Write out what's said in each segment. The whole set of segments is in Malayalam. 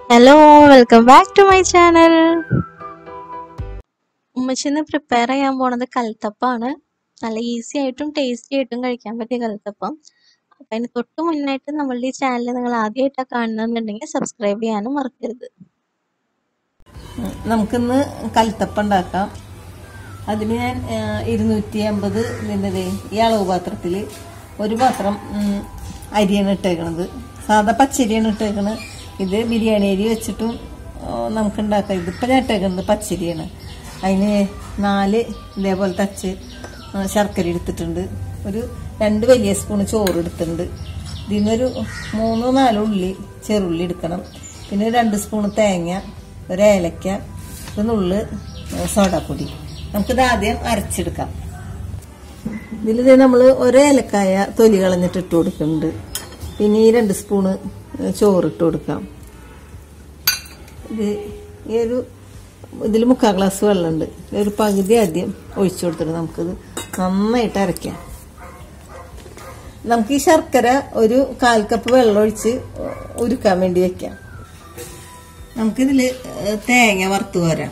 hello welcome back to my channel ഉമ്മച്ചിന്ന് പ്രിപ്പയർ ചെയ്യാൻ പോണത് കൽത്തപ്പാണ് നല്ല ഈസി ആയിട്ടും ടേസ്റ്റി ആയിട്ടും കഴിക്കാൻ പറ്റിയ കൽത്തപ്പം അപ്പം അതിന് തൊട്ട് മുന്നായിട്ട് നമ്മളുടെ ഈ ചാനൽ നിങ്ങൾ ആദ്യമായിട്ടാണ് കാണുന്നുണ്ടെങ്കിൽ സബ്സ്ക്രൈബ് ചെയ്യാനും മറക്കരുത് നമുക്കിന്ന് കൽത്തപ്പം ഉണ്ടാക്കാം അതിന് ഞാൻ ഇരുന്നൂറ്റി അമ്പത് ഇതിൻ്റെ ഈ അളവ് പാത്രത്തിൽ ഒരു പാത്രം ഉം, അരിയാണ് ഇട്ടേക്കണത് സാധാ പച്ചരിയാണ് ഇട്ടേക്കണത് ഇത് ബിരിയാണി അരി വെച്ചിട്ടും ആ, നമുക്ക് ഉണ്ടാക്കാം ഇതിപ്പോൾ ഞാൻ ഇട്ടേക്കുന്നത് പച്ചരിയാണ് അതിന് നാല് ഇതേപോലെ തച്ച് ആ, ശർക്കര എടുത്തിട്ടുണ്ട് ഒരു രണ്ട് വലിയ സ്പൂൺ ചോറ് എടുത്തിട്ടുണ്ട് ഇതിനൊരു മൂന്നോ നാലോ ഉള്ളി ചെറുള്ളി എടുക്കണം പിന്നെ രണ്ട് സ്പൂൺ തേങ്ങ ഒരു ഏലക്ക ഒരു നുള്ള് സോഡാപ്പൊടി നമുക്കിത് ആദ്യം അരച്ചെടുക്കാം ഇതിൽ നമ്മൾ ഒരു ഏലക്കായ തൊലി കളഞ്ഞിട്ട് ഇട്ട് കൊടുക്കുന്നുണ്ട് പിന്നെ ഈ രണ്ട് സ്പൂണ് ചോറ് ഇട്ട് കൊടുക്കാം ഇത് ഈ ഒരു ഇതിൽ മുക്കാൽ ഗ്ലാസ് വെള്ളമുണ്ട് ഒരു പകുതി ആദ്യം ഒഴിച്ചു കൊടുത്തിട്ട് നമുക്കിത് നന്നായിട്ട് അരയ്ക്കാം നമുക്ക് ഈ ശർക്കര ഒരു കാൽ കപ്പ് വെള്ളം ഒഴിച്ച് ഉരുക്കാൻ വേണ്ടി വെക്കാം നമുക്കിതിൽ തേങ്ങ വറുത്ത് കോരാം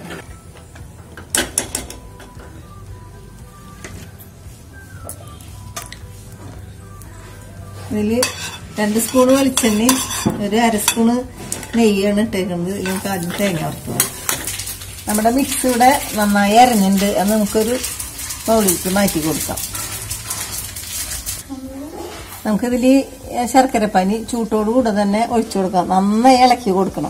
ഇതിൽ രണ്ട് സ്പൂൺ വെളിച്ചെണ്ണയും ഒരു അര സ്പൂണ് നെയ്യാണ് ഇട്ടേക്കുന്നത് ഇതിൽ നമുക്ക് ആദ്യം തേങ്ങ വറുത്ത് പോകാം നമ്മുടെ മിക്സ് ഇവിടെ നന്നായി ഇറങ്ങുന്നുണ്ട് അത് നമുക്കൊരു ബൗളിലേക്ക് മാറ്റി കൊടുക്കാം നമുക്കിതിൽ ശർക്കരപ്പാനി ചൂട്ടോടുകൂടെ തന്നെ ഒഴിച്ചു കൊടുക്കാം നന്നായി ഇളക്കി കൊടുക്കണം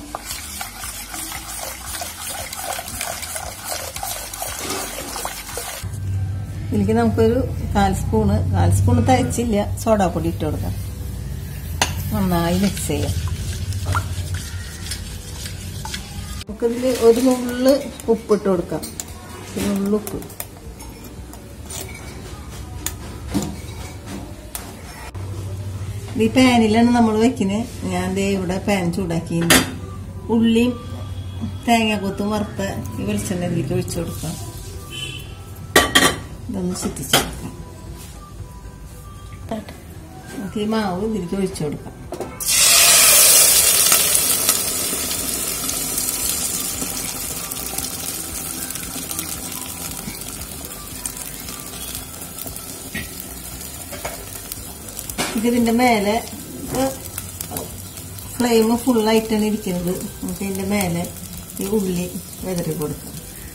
ഇതിലേക്ക് നമുക്കൊരു കാൽ സ്പൂണ് കാൽ സ്പൂണ് തയ്ച്ചില്ല സോഡാപ്പൊടി ഇട്ട് കൊടുക്കാം നന്നായി മിക്സ് ചെയ്യാം നമുക്കിതിൽ ഒരു നുള്ള് ഉപ്പിട്ട് കൊടുക്കാം ഒരു നുള്ളുപ്പ് ഈ പാനിലാണ് നമ്മൾ വെക്കുന്നത് ഞാൻ ദേ ഇവിടെ പാൻ ചൂടാക്കി ഉള്ളിയും തേങ്ങാക്കൊത്തും വറുത്ത ഈ വെളിച്ചെണ്ണ ഇതിലേക്ക് ഒഴിച്ചു കൊടുക്കാം ഇതൊന്ന് ചുറ്റിച്ച് കൊടുക്കാം നമുക്ക് ഈ മാവ് ഇതിലേക്ക് ഒഴിച്ചു കൊടുക്കാം ഇതിന്റെ മേലെ ഫ്ലെയിം ഫുള്ളായിട്ടാണ് ഇരിക്കുന്നത് നമുക്ക് ഇതിന്റെ മേലെ ഈ ഉള്ളി വെതറി കൊടുക്കാം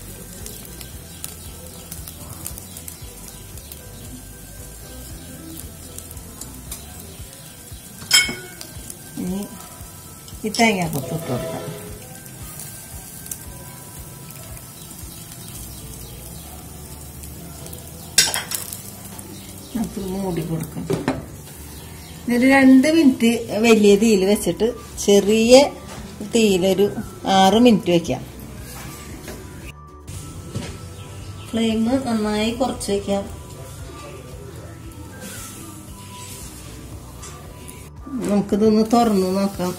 ഇനി ഈ തേങ്ങാക്കൊത്ത് ഇട്ട് കൊടുക്കാം നമുക്ക് മൂടി കൊടുക്കാം ഒരു രണ്ട് മിനിറ്റ് വലിയ തീയിൽ വെച്ചിട്ട് ചെറിയ തീയിലൊരു ആറ് മിനിറ്റ് വെക്കാം ഫ്ലെയിം നന്നായി കുറച്ച് വെക്കാം നമുക്കിതൊന്ന് തുറന്നു നോക്കാം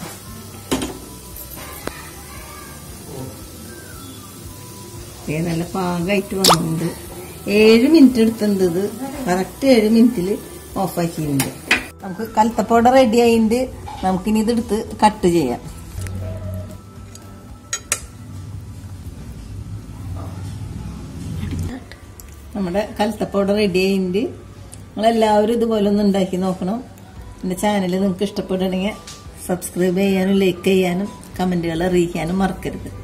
ഏ നല്ല പാകമായിട്ട് വന്നിട്ടുണ്ട് ഏഴ് മിനിറ്റ് എടുത്തിട്ടുണ്ട് ഇത് കറക്റ്റ് ഏഴ് മിനിറ്റിൽ ഓഫാക്കിയിട്ടുണ്ട് നമുക്ക് കലത്തപ്പോടെ റെഡി ആയിട്ടുണ്ട് നമുക്കിനി ഇതെടുത്ത് കട്ട് ചെയ്യാം നമ്മുടെ കലത്തപ്പോടെ റെഡി ആയിട്ടുണ്ട് നിങ്ങളെല്ലാവരും ഇതുപോലെ ഒന്ന് ഉണ്ടാക്കി നോക്കണം എൻ്റെ ചാനൽ നിങ്ങൾക്ക് ഇഷ്ടപ്പെടുകയാണെങ്കിൽ സബ്സ്ക്രൈബ് ചെയ്യാനും ലൈക്ക് ചെയ്യാനും കമൻറ്റുകൾ അറിയിക്കാനും മറക്കരുത്